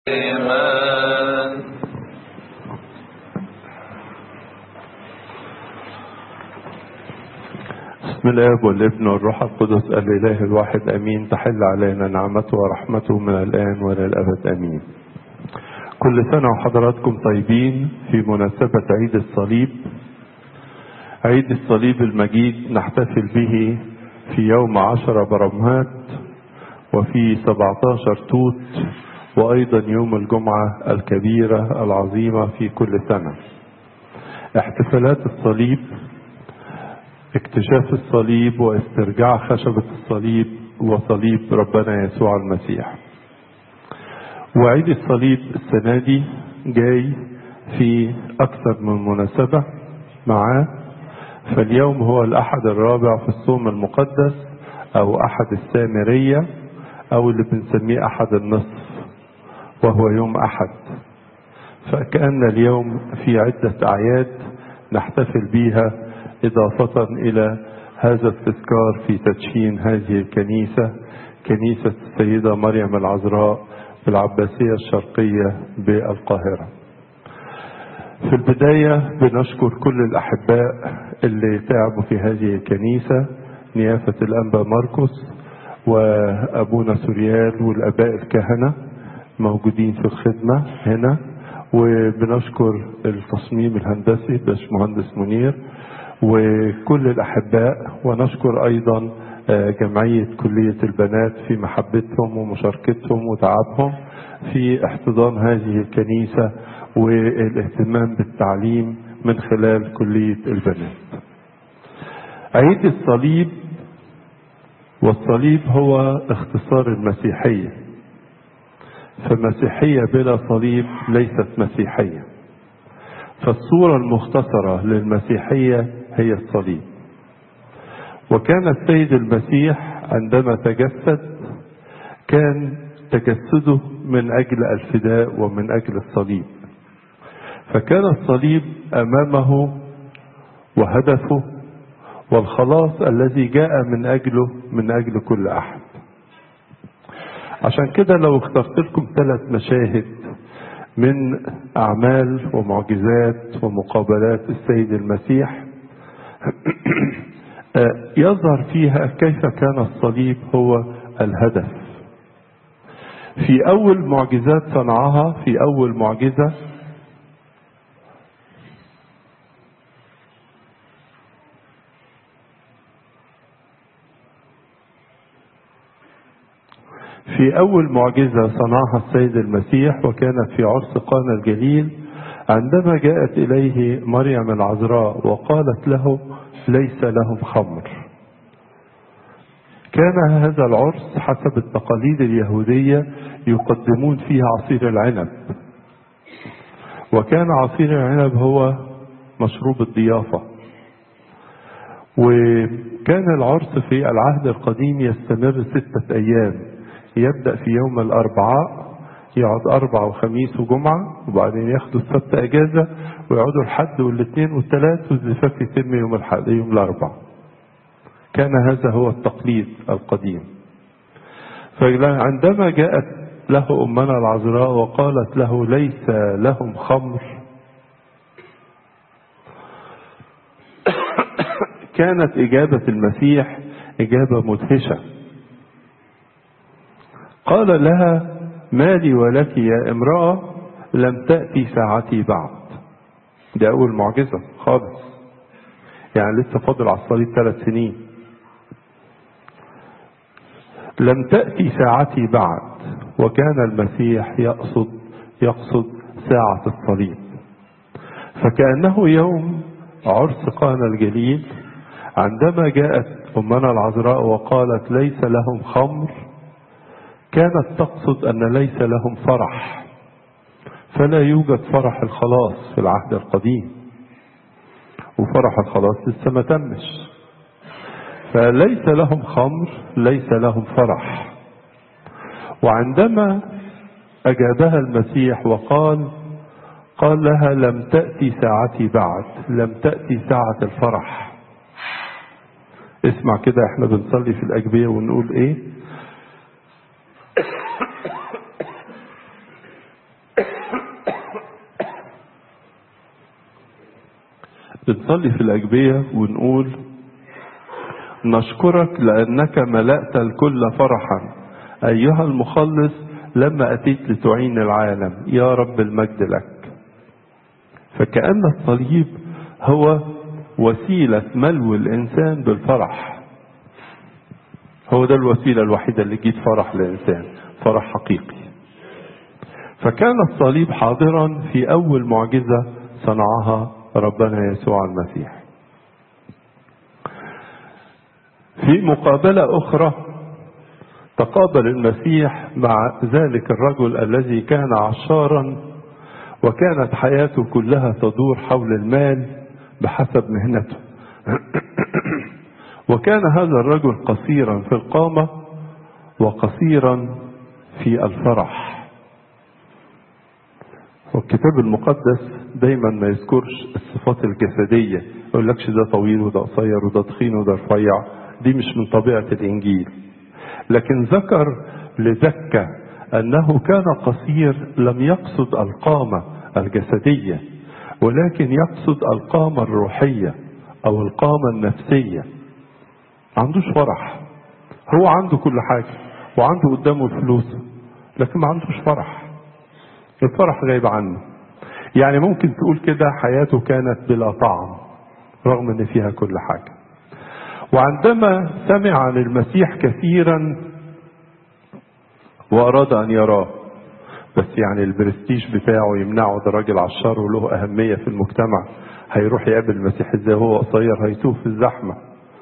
الإيمان بسم الاب والابن والروح القدس الاله الواحد امين تحل علينا نعمته ورحمته من الان والى الابد امين. كل سنه وحضراتكم طيبين في مناسبه عيد الصليب. عيد الصليب المجيد نحتفل به في يوم عشرة برمهات وفي 17 توت وايضا يوم الجمعه الكبيره العظيمه في كل سنه. احتفالات الصليب اكتشاف الصليب واسترجاع خشبة الصليب وصليب ربنا يسوع المسيح وعيد الصليب السنة دي جاي في أكثر من مناسبة معاه فاليوم هو الأحد الرابع في الصوم المقدس أو أحد السامرية أو اللي بنسميه أحد النصف وهو يوم أحد فكأن اليوم في عدة أعياد نحتفل بيها إضافة إلى هذا التذكار في تدشين هذه الكنيسة كنيسة السيدة مريم العذراء بالعباسية الشرقية بالقاهرة في البداية بنشكر كل الأحباء اللي تعبوا في هذه الكنيسة نيافة الأنبا ماركوس وأبونا سوريال والأباء الكهنة موجودين في الخدمة هنا وبنشكر التصميم الهندسي باشمهندس منير وكل الأحباء ونشكر أيضا جمعية كلية البنات في محبتهم ومشاركتهم وتعبهم في احتضان هذه الكنيسة والاهتمام بالتعليم من خلال كلية البنات عيد الصليب والصليب هو اختصار المسيحية فمسيحية بلا صليب ليست مسيحية فالصورة المختصرة للمسيحية هي الصليب وكان السيد المسيح عندما تجسد كان تجسده من اجل الفداء ومن اجل الصليب فكان الصليب امامه وهدفه والخلاص الذي جاء من اجله من اجل كل احد عشان كده لو اخترت لكم ثلاث مشاهد من أعمال ومعجزات ومقابلات السيد المسيح يظهر فيها كيف كان الصليب هو الهدف في أول معجزات صنعها في أول معجزة في أول معجزة صنعها السيد المسيح وكانت في عرس قانا الجليل عندما جاءت إليه مريم العذراء وقالت له ليس لهم خمر كان هذا العرس حسب التقاليد اليهودية يقدمون فيه عصير العنب وكان عصير العنب هو مشروب الضيافة وكان العرس في العهد القديم يستمر ستة أيام يبدأ في يوم الأربعاء يقعد أربع وخميس وجمعة وبعدين ياخدوا السبت أجازة ويقعدوا الحد والاثنين والثلاث والزفاف يتم يوم الحد يوم الأربع كان هذا هو التقليد القديم فعندما جاءت له أمنا العذراء وقالت له ليس لهم خمر كانت إجابة المسيح إجابة مدهشة قال لها ما لي ولك يا امرأة لم تأتي ساعتي بعد دي أول معجزة خالص يعني لسه فاضل على الصليب ثلاث سنين لم تأتي ساعتي بعد وكان المسيح يقصد يقصد ساعة الصليب فكأنه يوم عرس قانا الجليل عندما جاءت أمنا العذراء وقالت ليس لهم خمر كانت تقصد ان ليس لهم فرح فلا يوجد فرح الخلاص في العهد القديم وفرح الخلاص لسه ما تمش فليس لهم خمر ليس لهم فرح وعندما اجابها المسيح وقال قال لها لم تاتي ساعتي بعد لم تاتي ساعه الفرح اسمع كده احنا بنصلي في الاجبيه ونقول ايه بنصلي في الأجبية ونقول نشكرك لأنك ملأت الكل فرحا أيها المخلص لما أتيت لتعين العالم يا رب المجد لك فكأن الصليب هو وسيلة ملو الإنسان بالفرح هو ده الوسيلة الوحيدة اللي جيت فرح للإنسان فرح حقيقي فكان الصليب حاضرا في أول معجزة صنعها ربنا يسوع المسيح في مقابلة أخرى تقابل المسيح مع ذلك الرجل الذي كان عشارا وكانت حياته كلها تدور حول المال بحسب مهنته وكان هذا الرجل قصيرا في القامة وقصيرا في الفرح والكتاب المقدس دايما ما يذكرش الصفات الجسدية يقول لكش ده طويل وده قصير وده تخين وده رفيع دي مش من طبيعة الإنجيل لكن ذكر لزكى أنه كان قصير لم يقصد القامة الجسدية ولكن يقصد القامة الروحية أو القامة النفسية عندوش فرح هو عنده كل حاجة وعنده قدامه الفلوس لكن ما عندوش فرح الفرح غايب عنه يعني ممكن تقول كده حياته كانت بلا طعم رغم ان فيها كل حاجة وعندما سمع عن المسيح كثيرا واراد ان يراه بس يعني البرستيج بتاعه يمنعه ده راجل عشار وله اهمية في المجتمع هيروح يقابل المسيح ازاي وهو قصير هيتوه في الزحمة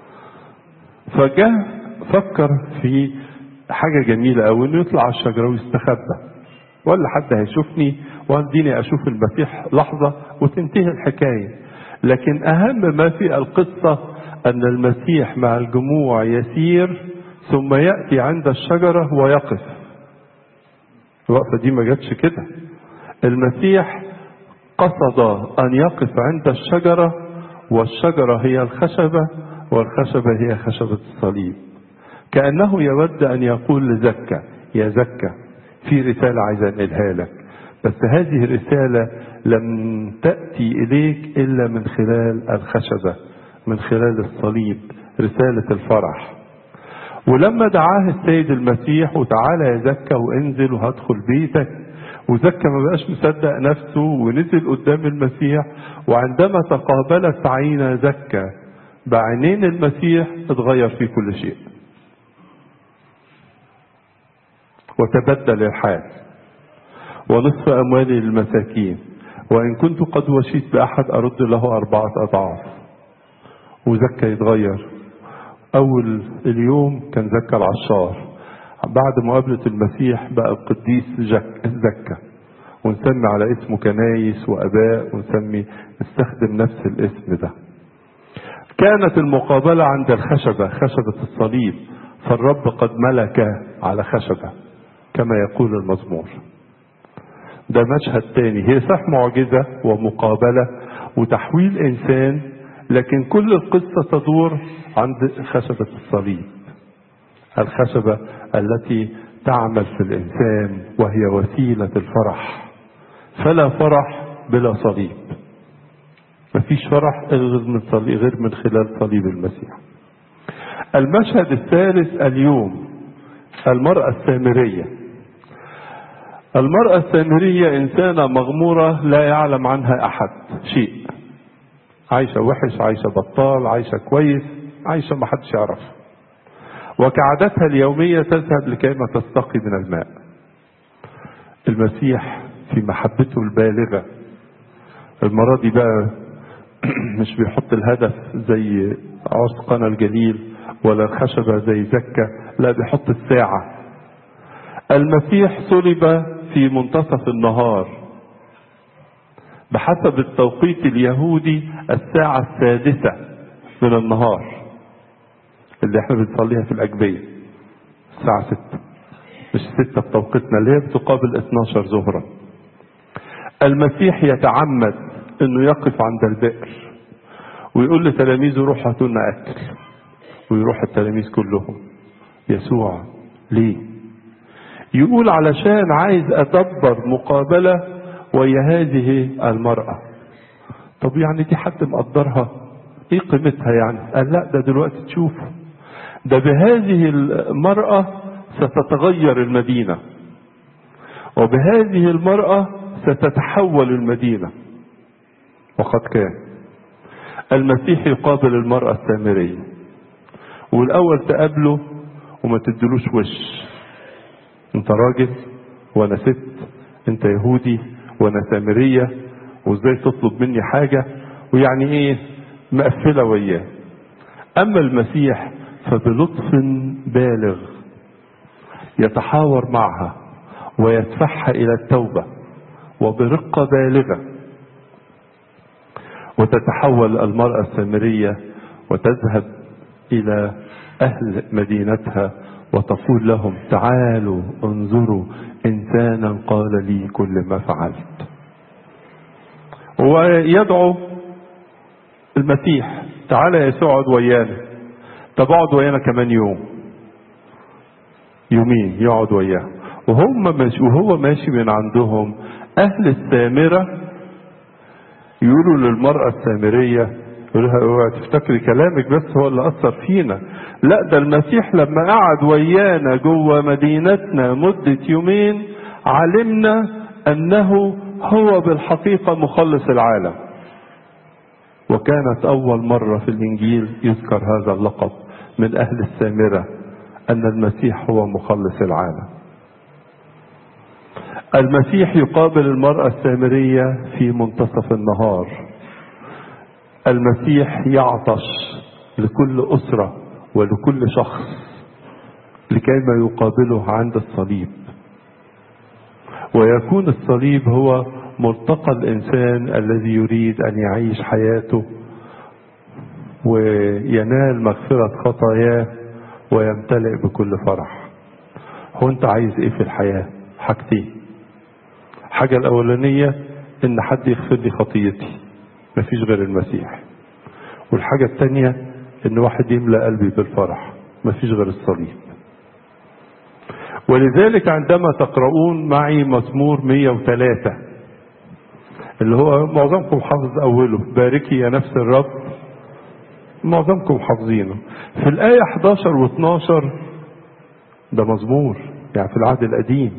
فجاء فكر في حاجة جميلة أوي إنه يطلع على الشجرة ويستخبى ولا حد هيشوفني واديني أشوف المسيح لحظة وتنتهي الحكاية لكن أهم ما في القصة أن المسيح مع الجموع يسير ثم يأتي عند الشجرة ويقف الوقفة دي ما جاتش كده المسيح قصد أن يقف عند الشجرة والشجرة هي الخشبة والخشبة هي خشبة الصليب كأنه يود أن يقول لزكى يا زكى في رسالة عايز أنقلها لك بس هذه الرسالة لم تأتي إليك إلا من خلال الخشبة من خلال الصليب رسالة الفرح ولما دعاه السيد المسيح وتعالى يا زكى وانزل وهدخل بيتك وزكى ما بقاش مصدق نفسه ونزل قدام المسيح وعندما تقابلت عينا زكى بعينين المسيح اتغير في كل شيء وتبدل الحال ونصف أموالي للمساكين وإن كنت قد وشيت بأحد أرد له أربعة أضعاف وزكى يتغير أول اليوم كان زكى العشار بعد مقابلة المسيح بقى القديس زكى ونسمي على اسمه كنايس وأباء ونسمي نستخدم نفس الاسم ده كانت المقابلة عند الخشبة خشبة الصليب فالرب قد ملك على خشبة كما يقول المزمور ده مشهد تاني هي صح معجزة ومقابلة وتحويل إنسان لكن كل القصة تدور عند خشبة الصليب الخشبة التي تعمل في الإنسان وهي وسيلة الفرح فلا فرح بلا صليب مفيش فرح غير من صليب غير من خلال صليب المسيح المشهد الثالث اليوم المرأة السامرية المرأة السامرية إنسانة مغمورة لا يعلم عنها أحد شيء عايشة وحش عايشة بطال عايشة كويس عايشة ما حدش يعرف وكعادتها اليومية تذهب لكيما تستقي من الماء المسيح في محبته البالغة المرة دي بقى مش بيحط الهدف زي عرس قنا الجليل ولا الخشبة زي زكة لا بيحط الساعة المسيح صلب في منتصف النهار بحسب التوقيت اليهودي الساعة السادسة من النهار اللي احنا بنصليها في الأجبية الساعة ستة مش ستة بتوقيتنا اللي هي بتقابل 12 ظهرا المسيح يتعمد انه يقف عند البئر ويقول لتلاميذه روحوا هاتوا لنا اكل ويروح التلاميذ كلهم يسوع ليه يقول علشان عايز ادبر مقابلة ويا هذه المرأة طب يعني دي حد مقدرها ايه قيمتها يعني قال لا ده دلوقتي تشوفه ده بهذه المرأة ستتغير المدينة وبهذه المرأة ستتحول المدينة وقد كان المسيح يقابل المرأة السامرية والأول تقابله وما تدلوش وش انت راجل وانا ست انت يهودي وانا سامرية وازاي تطلب مني حاجة ويعني ايه مقفلة وياه اما المسيح فبلطف بالغ يتحاور معها ويدفعها الى التوبة وبرقة بالغة وتتحول المرأة السامرية وتذهب الى اهل مدينتها وتقول لهم تعالوا انظروا انسانا قال لي كل ما فعلت ويدعو المسيح تعالى يا يسوع اقعد ويانا طب اقعد ويانا كمان يوم يومين يقعد وياهم وهم ماشي وهو ماشي من عندهم اهل السامره يقولوا للمراه السامريه يقول لها اوعي تفتكري كلامك بس هو اللي اثر فينا لا ده المسيح لما قعد ويانا جوه مدينتنا مده يومين علمنا انه هو بالحقيقه مخلص العالم وكانت اول مره في الانجيل يذكر هذا اللقب من اهل السامره ان المسيح هو مخلص العالم المسيح يقابل المراه السامريه في منتصف النهار المسيح يعطش لكل اسره ولكل شخص لكيما يقابله عند الصليب ويكون الصليب هو ملتقى الانسان الذي يريد ان يعيش حياته وينال مغفره خطاياه ويمتلئ بكل فرح هو انت عايز ايه في الحياه حاجتين حاجه الاولانيه ان حد يغفر لي خطيتي مفيش غير المسيح والحاجه الثانيه ان واحد يملا قلبي بالفرح مفيش غير الصليب ولذلك عندما تقرؤون معي مزمور 103 اللي هو معظمكم حافظ اوله باركي يا نفس الرب معظمكم حافظينه في الآية 11 و12 ده مزمور يعني في العهد القديم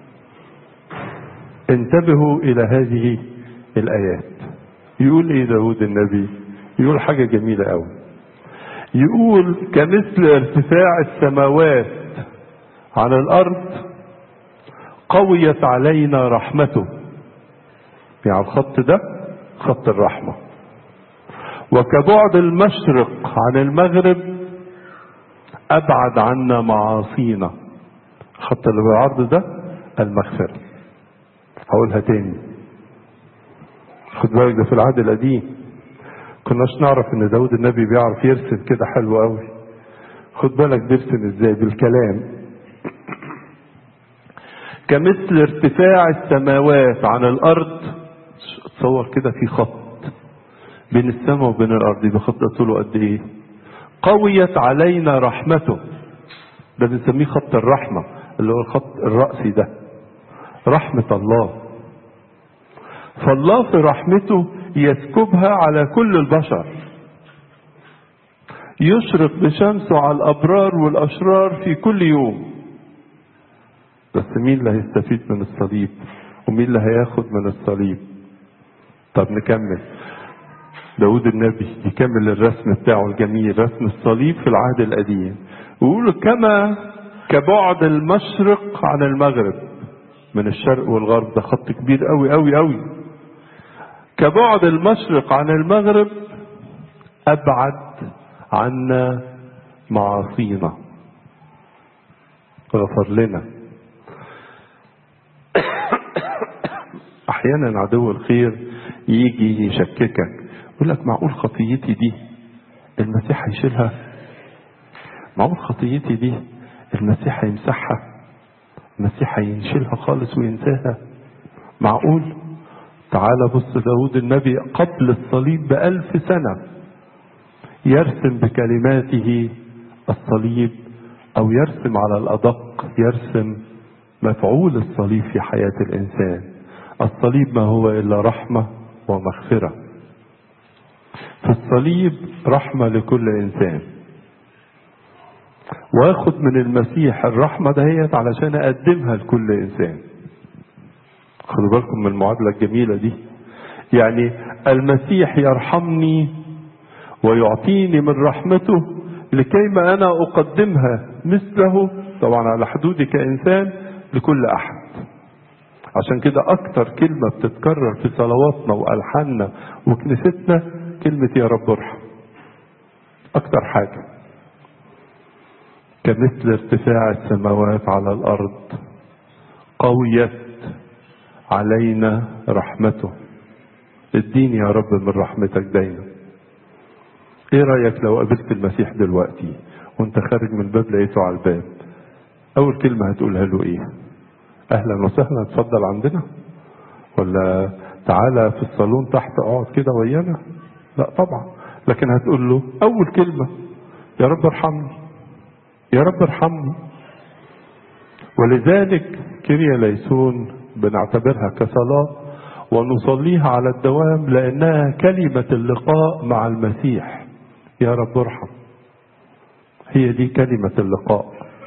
انتبهوا إلى هذه الآيات يقول إيه داود النبي يقول حاجة جميلة أوي يقول كمثل ارتفاع السماوات عن الأرض قويت علينا رحمته يعني الخط ده خط الرحمة وكبعد المشرق عن المغرب أبعد عنا معاصينا الخط اللي بالعرض ده المغفرة هقولها تاني خد بالك ده في العهد القديم كناش نعرف ان داود النبي بيعرف يرسم كده حلو قوي خد بالك بيرسم ازاي بالكلام كمثل ارتفاع السماوات عن الارض تصور كده في خط بين السماء وبين الارض يبقى خط طوله قد ايه قويت علينا رحمته ده بنسميه خط الرحمه اللي هو الخط الرأسي ده رحمة الله فالله في رحمته يسكبها على كل البشر يشرق بشمسه على الأبرار والأشرار في كل يوم بس مين اللي هيستفيد من الصليب ومين اللي هياخد من الصليب طب نكمل داود النبي يكمل الرسم بتاعه الجميل رسم الصليب في العهد القديم ويقول كما كبعد المشرق عن المغرب من الشرق والغرب ده خط كبير قوي قوي قوي كبعد المشرق عن المغرب ابعد عنا معاصينا غفر لنا احيانا عدو الخير يجي يشككك يقول لك معقول خطيتي دي المسيح هيشيلها معقول خطيتي دي المسيح هيمسحها المسيح هيشيلها خالص وينساها معقول تعال بص داود النبي قبل الصليب بألف سنة يرسم بكلماته الصليب أو يرسم على الأدق يرسم مفعول الصليب في حياة الإنسان الصليب ما هو إلا رحمة ومغفرة في الصليب رحمة لكل إنسان واخد من المسيح الرحمة دهيت علشان أقدمها لكل إنسان خدوا بالكم من المعادلة الجميلة دي يعني المسيح يرحمني ويعطيني من رحمته لكيما أنا أقدمها مثله طبعا على حدودي كإنسان لكل أحد عشان كده أكتر كلمة بتتكرر في صلواتنا وألحاننا وكنيستنا كلمة يا رب ارحم أكتر حاجة كمثل ارتفاع السماوات على الأرض قويت علينا رحمته اديني يا رب من رحمتك دايما ايه رأيك لو قابلت المسيح دلوقتي وانت خارج من الباب لقيته على الباب اول كلمة هتقولها له ايه اهلا وسهلا اتفضل عندنا ولا تعالى في الصالون تحت اقعد كده ويانا لا طبعا لكن هتقول له اول كلمة يا رب ارحمني يا رب ارحمني ولذلك كريا ليسون بنعتبرها كصلاة ونصليها على الدوام لأنها كلمة اللقاء مع المسيح يا رب ارحم هي دي كلمة اللقاء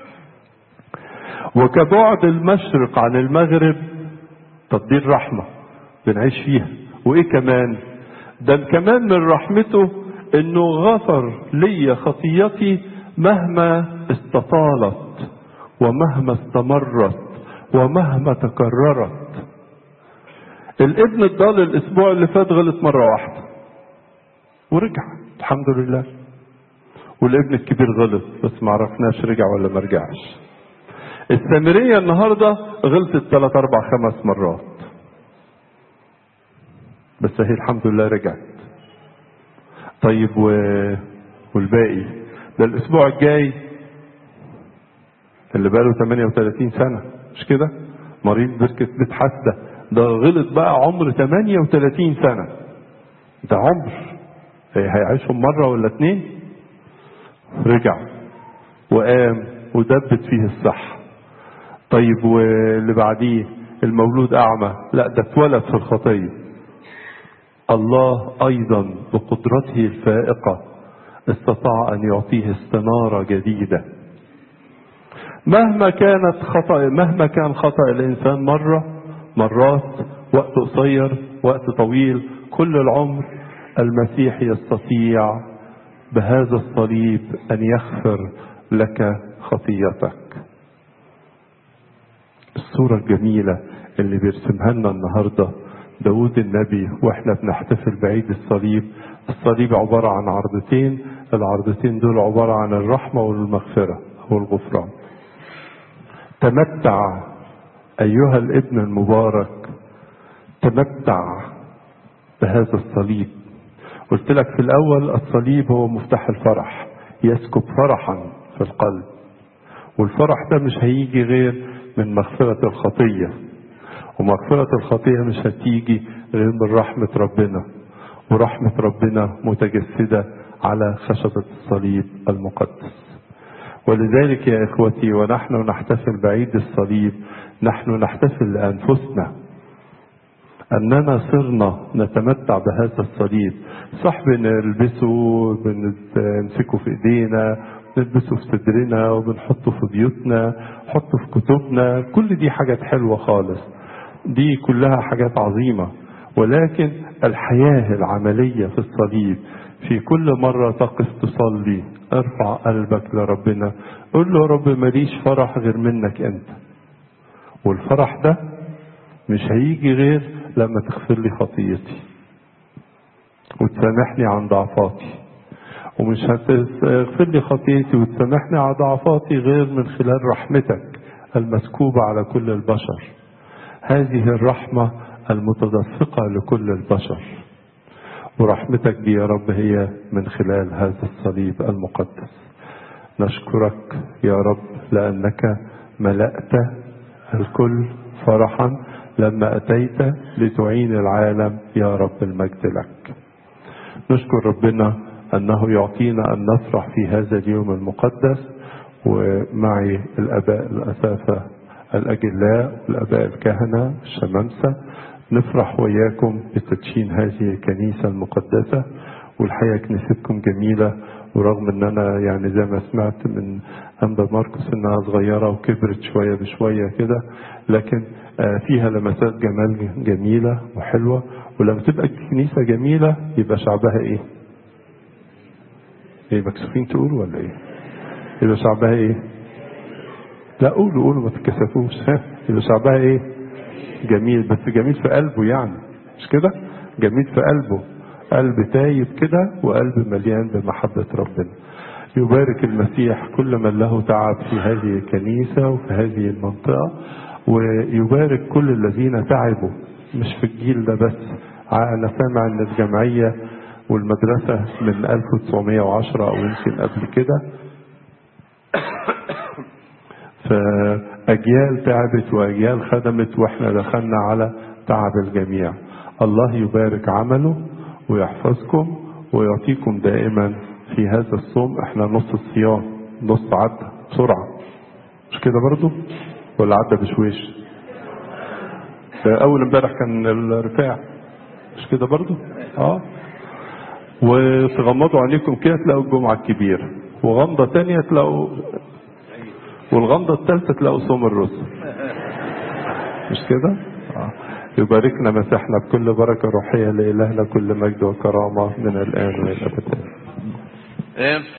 وكبعد المشرق عن المغرب تقدير رحمة بنعيش فيها وإيه كمان ده كمان من رحمته انه غفر لي خطيتي مهما استطالت ومهما استمرت ومهما تكررت الابن الضال الاسبوع اللي فات غلط مرة واحدة ورجع الحمد لله والابن الكبير غلط بس ما عرفناش رجع ولا ما رجعش السامرية النهاردة غلطت ثلاث اربع خمس مرات بس هي الحمد لله رجعت طيب و... والباقي ده الاسبوع الجاي اللي بقاله 38 سنة مش كده مريض بركة بيت حسده ده غلط بقى عمر 38 سنة ده عمر هيعيشهم مرة ولا اتنين رجع وقام ودبت فيه الصح طيب واللي بعديه المولود أعمى لا ده اتولد في الخطية الله أيضا بقدرته الفائقة استطاع أن يعطيه استنارة جديدة مهما كانت خطأ مهما كان خطأ الإنسان مرة مرات وقت قصير وقت طويل كل العمر المسيح يستطيع بهذا الصليب أن يغفر لك خطيتك الصورة الجميلة اللي بيرسمها لنا النهاردة داود النبي واحنا بنحتفل بعيد الصليب الصليب عبارة عن عرضتين العرضتين دول عبارة عن الرحمة والمغفرة والغفران تمتع أيها الابن المبارك تمتع بهذا الصليب قلت لك في الأول الصليب هو مفتاح الفرح يسكب فرحا في القلب والفرح ده مش هيجي غير من مغفرة الخطية ومغفرة الخطية مش هتيجي غير من رحمة ربنا ورحمة ربنا متجسدة على خشبة الصليب المقدس ولذلك يا إخوتي ونحن نحتفل بعيد الصليب نحن نحتفل لأنفسنا أننا صرنا نتمتع بهذا الصليب صح بنلبسه بنمسكه في إيدينا نلبسه في صدرنا وبنحطه في بيوتنا نحطه في كتبنا كل دي حاجات حلوة خالص دي كلها حاجات عظيمة ولكن الحياة العملية في الصليب في كل مرة تقف تصلي ارفع قلبك لربنا قول له يا رب ماليش فرح غير منك انت والفرح ده مش هيجي غير لما تغفر لي خطيتي وتسامحني عن ضعفاتي ومش هتغفر لي خطيتي وتسامحني على ضعفاتي غير من خلال رحمتك المسكوبة على كل البشر هذه الرحمة المتدفقة لكل البشر ورحمتك دي يا رب هي من خلال هذا الصليب المقدس نشكرك يا رب لأنك ملأت الكل فرحا لما أتيت لتعين العالم يا رب المجد لك نشكر ربنا أنه يعطينا أن نفرح في هذا اليوم المقدس ومعي الأباء الأسافة الأجلاء والآباء الكهنة الشمامسة نفرح وياكم بتدشين هذه الكنيسة المقدسة والحقيقة كنيستكم جميلة ورغم ان انا يعني زي ما سمعت من انبا ماركوس انها صغيرة وكبرت شوية بشوية كده لكن فيها لمسات جمال جميلة وحلوة ولما تبقى كنيسة جميلة يبقى شعبها ايه؟ ايه مكسوفين تقولوا ولا ايه؟ يبقى شعبها ايه؟ لا قولوا قولوا ما تتكسفوش ها يبقى شعبها ايه؟ جميل بس جميل في قلبه يعني مش كده؟ جميل في قلبه قلب تايب كده وقلب مليان بمحبة ربنا يبارك المسيح كل من له تعب في هذه الكنيسة وفي هذه المنطقة ويبارك كل الذين تعبوا مش في الجيل ده بس أنا سامع أن الجمعية والمدرسة من 1910 أو يمكن قبل كده فأجيال تعبت وأجيال خدمت وإحنا دخلنا على تعب الجميع الله يبارك عمله ويحفظكم ويعطيكم دائما في هذا الصوم احنا نص الصيام نص عدى بسرعة مش كده برضو ولا عدى بشويش اول امبارح كان الرفاع مش كده برضو اه وتغمضوا عينيكم كده تلاقوا الجمعة الكبيرة وغمضة تانية تلاقوا والغمضة الثالثة تلاقوا صوم الرسل مش كده آه. يباركنا مسيحنا بكل بركة روحية لإلهنا كل مجد وكرامة من الآن وإلى الأبد